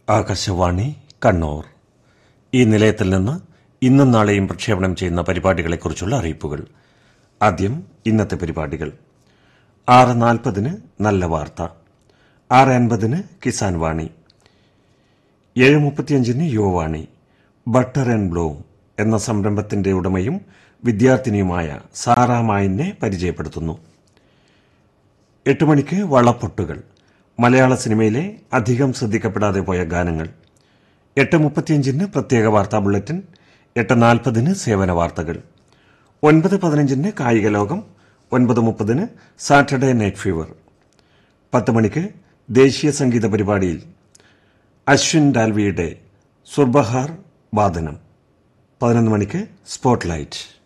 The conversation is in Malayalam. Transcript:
ആകാശവാണി കണ്ണൂർ ഈ നിലയത്തിൽ നിന്ന് ഇന്നും നാളെയും പ്രക്ഷേപണം ചെയ്യുന്ന പരിപാടികളെക്കുറിച്ചുള്ള അറിയിപ്പുകൾ ആദ്യം ഇന്നത്തെ പരിപാടികൾ ആറ് നാൽപ്പതിന് നല്ല വാർത്ത ആറ് അൻപതിന് കിസാൻ വാണി ഏഴ് മുപ്പത്തിയഞ്ചിന് യുവവാണി ബട്ടർ ആൻഡ് ബ്ലൂം എന്ന സംരംഭത്തിന്റെ ഉടമയും വിദ്യാർത്ഥിനിയുമായ സാറാ മായിനെ പരിചയപ്പെടുത്തുന്നു എട്ട് മണിക്ക് വളപ്പൊട്ടുകൾ മലയാള സിനിമയിലെ അധികം ശ്രദ്ധിക്കപ്പെടാതെ പോയ ഗാനങ്ങൾ എട്ട് മുപ്പത്തിയഞ്ചിന് പ്രത്യേക വാർത്താ ബുള്ളറ്റിൻ എട്ട് നാൽപ്പതിന് സേവന വാർത്തകൾ ഒൻപത് പതിനഞ്ചിന് കായിക ലോകം ഒൻപത് മുപ്പതിന് സാറ്റർഡേ നൈറ്റ് ഫീവർ പത്ത് മണിക്ക് ദേശീയ സംഗീത പരിപാടിയിൽ അശ്വിൻ ഡാൽവിയുടെ സുർബഹാർ വാദനം പതിനൊന്ന് മണിക്ക് സ്പോട്ട്ലൈറ്റ്